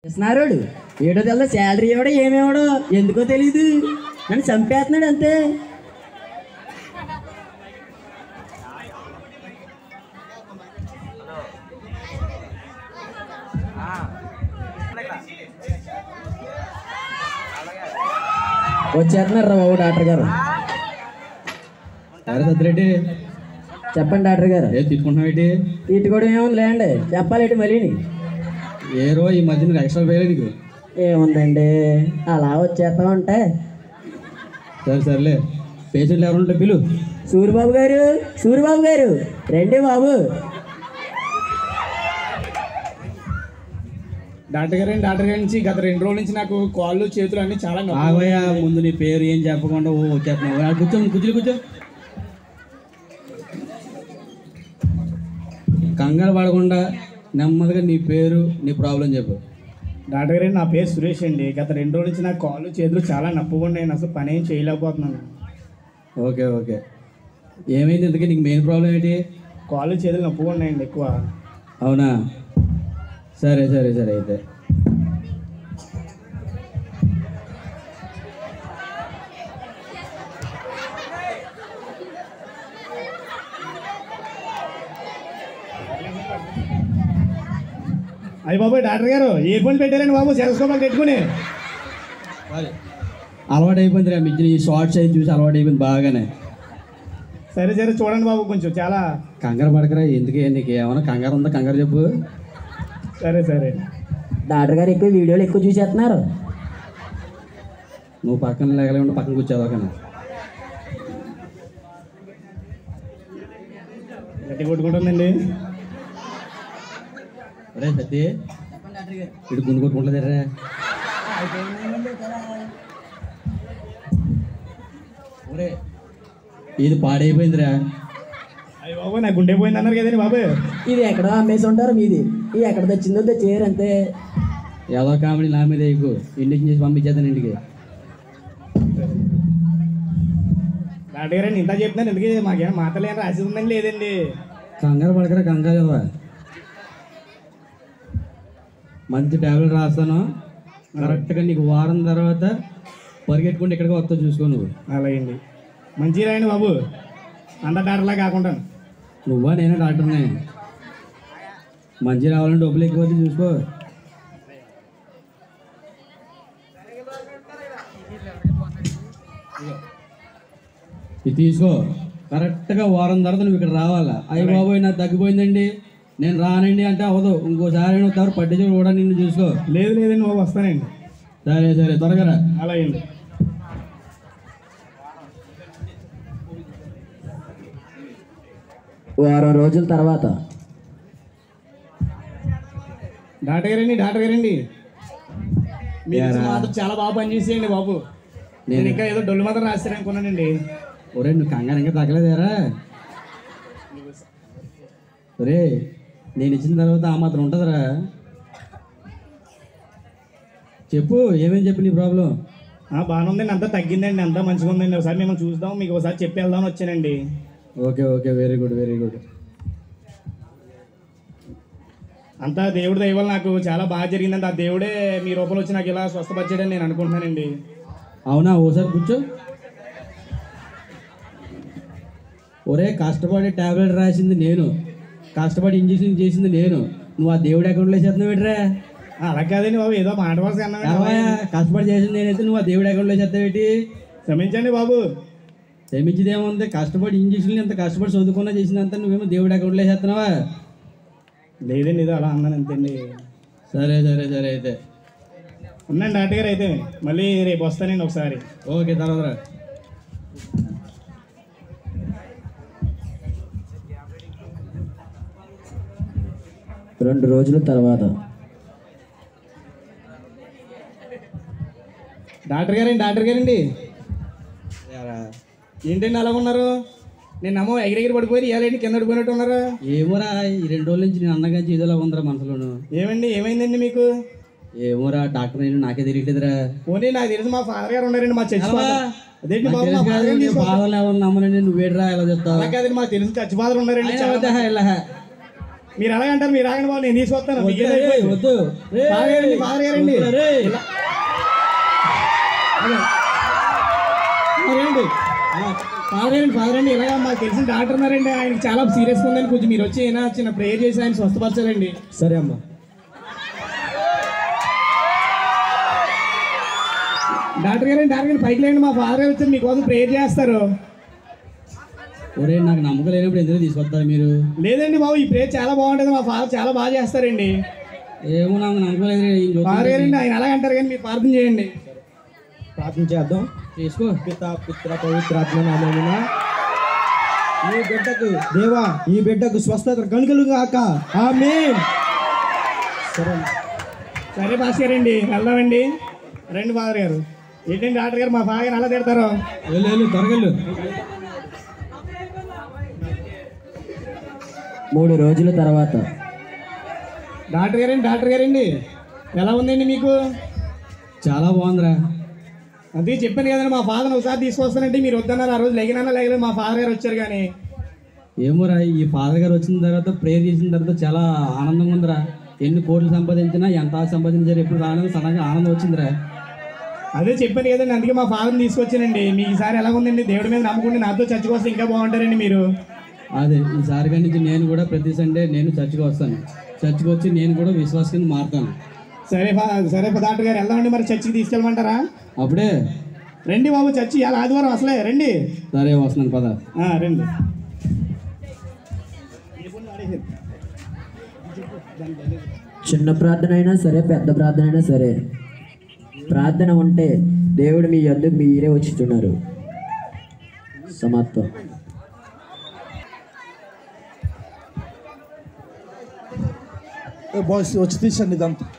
ఇస్తున్నారోడు ఏడో తెల్ల శాలరీ ఇవ్వడో ఏమేవడో ఎందుకో తెలీదు నన్ను చంపేస్తున్నాడు అంతే వచ్చేస్తున్నారు రా బాబు డాక్టర్ గారు సరే సత్యరెడ్డి చెప్పండి డాక్టర్ గారు ఏ తీసుకుంటున్నావు ఏంటి ఇటు కూడా ఏముంది లేండి చెప్పాలి ఇటు మళ్ళీని ఏ రో ఈ మధ్య నీకు ఎక్స్ట్రా వేయలేదు నీకు ఏముందండి అలా వచ్చేస్తా ఉంటే సరే సరేలే పేషెంట్లు ఎవరు ఉంటే పిలు సూరిబాబు గారు సూరిబాబు గారు రండి బాబు డాక్టర్ గారు డాక్టర్ గారి నుంచి గత రెండు రోజుల నుంచి నాకు కాళ్ళు చేతులు అన్ని చాలా నొప్పి ఆగోయా ముందు నీ పేరు ఏం చెప్పకుండా ఓ వచ్చేస్తున్నావు ఆ, కూర్చో కూర్చో కూర్చో కంగారు పడకుండా నెమ్మదిగా నీ పేరు నీ ప్రాబ్లం చెప్పు డాక్టర్ గారు నా పేరు సురేష్ అండి గత రెండు రోజుల నుంచి నాకు కాళ్ళు చేతులు చాలా నొప్పిగా ఉన్నాయి నేను అసలు పని ఏం చేయలేకపోతున్నాను ఓకే ఓకే ఏమైంది ఇంతకీ నీకు మెయిన్ ప్రాబ్లం ఏంటి కాళ్ళు చేతులు నొప్పిగా ఉన్నాయండి ఎక్కువ అవునా సరే సరే సరే అయితే అయ్యి బాబాయ్ డాక్టర్ గారు ఇయర్ ఫోన్ పెట్టారండి బాబు సెరస్కోపాలు పెట్టుకుని అలవాటు అయిపోయింది రా మించిన ఈ షార్ట్స్ అయి చూసి అలవాటు అయిపోయింది బాగానే సరే సరే చూడండి బాబు కొంచెం చాలా కంగారు పడకరా ఎందుకే నీకు ఏమైనా కంగారు ఉందా కంగారు చెప్పు సరే సరే డాక్టర్ గారు ఎక్కువ వీడియోలు ఎక్కువ చూసేస్తున్నారు నువ్వు పక్కన లేగలేకుండా పక్కన కూర్చోదు ఒక గట్టి కొట్టుకుంటుందండి అరే సత్తి ఇటు గుండు కొట్టుకుంటుందిరా ఒరే ఇది పాడైపోయిందిరా అయ్యి బాబు నాకు గుండె పోయింది అన్నారు కదండి బాబు ఇది ఎక్కడో అమ్మేసి ఉంటారు మీది ఇది ఎక్కడ తెచ్చిందో తెచ్చేయరు అంతే ఏదో కామెడీ నా మీద ఎక్కువ ఇండిషన్ చేసి పంపించేద్దాను ఇంటికి డాక్టర్ గారు ఇంత చెప్తున్నాను ఎందుకు మాకేమైనా మాటలు ఏమైనా రాసి ఉందండి లేదండి కంగారు పడకరా కంగారు కదా మంచి టాబ్లెట్ రాస్తాను కరెక్ట్గా నీకు వారం తర్వాత పరిగెట్టుకుంటే ఇక్కడికి వస్తావు చూసుకో నువ్వు అలాగండి మంచిగా రాయండి బాబు అంత డాక్టర్లా కాకుండా నువ్వా నేనే డాక్టర్నే మంచి రావాలంటే డబ్బులు ఎక్కువ అవుతాయి చూసుకో ఇది తీసుకో కరెక్ట్గా వారం తర్వాత నువ్వు ఇక్కడ రావాలా అయ్యి బాబోయ్ నాకు తగ్గిపోయిందండి నేను రానండి అంటే అవదు ఇంకోసారి వస్తారు పట్టించుకుని కూడా నిన్ను చూసుకో లేదు లేదండి బాబు వస్తానండి సరే సరే త్వరగా రా అలాగండి వారం రోజుల తర్వాత డాక్టర్ గారండి డాక్టర్ గారండి మీరు మాత్రం చాలా బాగా పనిచేసేయండి బాబు నేను ఇంకా ఏదో డొల్లు మాత్రం రాస్తారనుకున్నానండి ఒరే నువ్వు కంగారు ఇంకా తగ్గలేదేరా ఒరే నేను ఇచ్చిన తర్వాత ఆ మాత్రం ఉంటుందిరా చెప్పు ఏమేం చెప్పు నీ ప్రాబ్లం ఆ, బాగానే ఉందండి అంతా తగ్గిందండి అంతా మంచిగా ఉందండి ఒకసారి మిమ్మల్ని చూద్దాం మీకు ఒకసారి చెప్పి వెళ్దామని వచ్చానండి okay okay very good very good అంతా దేవుడి దయ వల్ల నాకు చాలా బాగా జరిగిందండి ఆ దేవుడే మీ రూపంలో వచ్చి నాకు ఇలా స్వస్థపరిచాడని నేను అనుకుంటున్నానండి అవునా ఓసారి కూర్చో ఒరే కష్టపడి టాబ్లెట్ రాసింది నేను కష్టపడి ఇంజక్షన్ చేసింది నేను నువ్వు ఆ దేవుడి అకౌంట్లో చేస్తున్నావు ఏంట్రా ఆ, అలా కాదండి బాబు ఏదో మాట వరుస అన్నామండి ఏమయ్య, కష్టపడి చేసింది నేనైతే నువ్వు ఆ దేవుడి అకౌంట్లో చేస్తావేటి క్షమించండి బాబు క్షమించింది ఏముంది కష్టపడి ఇంజక్షన్లు ఎంత కష్టపడి చదువుకున్నా చేసినంత నువ్వేమో దేవుడి అకౌంట్లో చేస్తున్నావా లేదండి ఇది అలా అన్నాను అంతండి సరే సరే సరే అయితే ఉన్నాను డాక్టర్ గారు అయితే మళ్ళీ రేపు వస్తానండి ఒకసారి ఓకే తర్వాత రా. రెండు రోజుల తర్వాత డాక్టర్ గారండి డాక్టర్ గారండి ఏరా, ఏంటండి అలా ఉన్నారు నేను అమ్మో ఎగిరెగిరి పడిపోయి ఇవ్వాలండి కింద పడిపోయినట్టు ఉన్నారా ఏమోరా ఈ రెండు రోజుల నుంచి నేను అన్నగా చేసేలా ఉందిరా మనసులోను ఏమండి ఏమైందండి మీకు ఏమోరా డాక్టర్ నేను నాకే తెలియట్లేదురా పోనీ నాకు తెలిసి మా ఫాదర్ గారు ఉన్నారండి మా చర్చి అవ్వా. ఫాదర్ అదేంటి నాకు బాబు మా తెలుసు ఫాదర్ కాదు, గారిని నీ తీసుకొస్తా. బాధలు ఎవరు నమ్మనండి నువ్వు వేడరా ఎలా చెప్తావు అలా కాదండి మాకు తెలిసి చర్చి ఫాదర్ ఉన్నారండి అయ్యా, చాలా వద్దా, ఇలా. మీరు ఎలాగంటారు మీరు ఆగండి బాబు నేను తీసుకొస్తాను మీకు వద్దు, ఏదో రేయ్, వద్దు రేయ్, ఫాదర్ గారండి ఫాదర్ గారండి వద్దురా, రేయ్. ఇలా- అదే. ఫాదర్ గారండి ఆ, ఫాదర్ గారండి ఫాదర్ గారండి ఇలాగా మాకు తెలిసిన డాక్టర్ ఉన్నారండి ఆయనకి చాలా సీరియస్గా ఉందని కొంచెం మీరు వచ్చి ఏమైనా చిన్న ప్రేయర్ చేసి ఆయన స్వస్థపరచాలండి సరే అమ్మా డాక్టర్ గారండి డాక్టర్ గారు పైకి లేండి మా ఫాదర్ గారు వచ్చి మీకోసం ప్రేయర్ చేస్తారు ఒరే నాకు నమ్మకం లేనప్పుడు ఎందుకు తీసుకొస్తారు మీరు లేదండి బాబు ఈ ప్రేయర్ చాలా బాగుంటుంది మా ఫాదర్ చాలా బాగా చేస్తారండి ఏమో నాకు నమ్మకం లేదు ఈయన చూస్తుంటే. ఫాదర్ గారండి ఆయన అలాగ అంటారు కానీ మీరు ప్రార్థన చేయండి ప్రార్థన చేద్దాం చేసుకో పిత పుత్ర పవిత్రాత్మ నామమున ఈ బిడ్డకు దేవా ఈ బిడ్డకు స్వస్థత కనుకలు గాక ఆమేన్ సరే సరే భాస్కర్ గారండి వెళ్దామండి రండి ఫాదర్ గారు ఏంటండి డాక్టర్ గారు మా ఫాదర్ గారు అలా తిడతారు వెళ్ళు వెళ్ళు త్వరగా వెళ్ళు మూడు రోజుల తర్వాత డాక్టర్ గారండి డాక్టర్ గారండి ఎలా ఉందండి మీకు చాలా బాగుందిరా అందుకే చెప్పాను కదండి మా ఫాదర్ ఒకసారి తీసుకొస్తానంటే మీరు వద్దన్నారు ఆ రోజు లెగినా లేగలేదు మా ఫాదర్ గారు వచ్చారు కానీ ఏమోరా ఈ ఫాదర్ గారు వచ్చిన తర్వాత ప్రేయర్ చేసిన తర్వాత చాలా ఆనందంగా ఉందిరా ఎన్ని కోట్లు సంపాదించినా ఎంత ఆస్తి సంపాదించారు ఎప్పుడు రాలేదు సడన్గా ఆనందం వచ్చిందిరా అదే చెప్పాను కదండి అందుకే మా ఫాదర్ని తీసుకొచ్చానండి మీ ఈసారి ఎలా ఉందండి దేవుడి మీద నమ్ముకుంటే నాతో చర్చకు వస్తే ఇంకా బాగుంటారండి మీరు అదే ఈసారి కాడి నుంచి నేను కూడా ప్రతి సండే నేను చర్చికి వస్తాను చర్చికి వచ్చి నేను కూడా విశ్వాస కింద మారుతాను సరే ఫా సరే ఫా డాక్టర్ గారు వెళ్దామండి మరి చర్చికి తీసుకెళ్ళమంటారా అప్పుడే రండి బాబు చర్చి ఇలా ఆదివారం అసలే రండి సరే వస్తున్నాను పద ఆ, రండి చిన్న ప్రార్థన అయినా సరే పెద్ద ప్రార్థన అయినా సరే ప్రార్థన ఉంటే దేవుడు మీ యొద్దకు మీరే వచ్చుతున్నారు సమాప్తం బాయ్స్ వచ్చి తీసండి ఇదంతా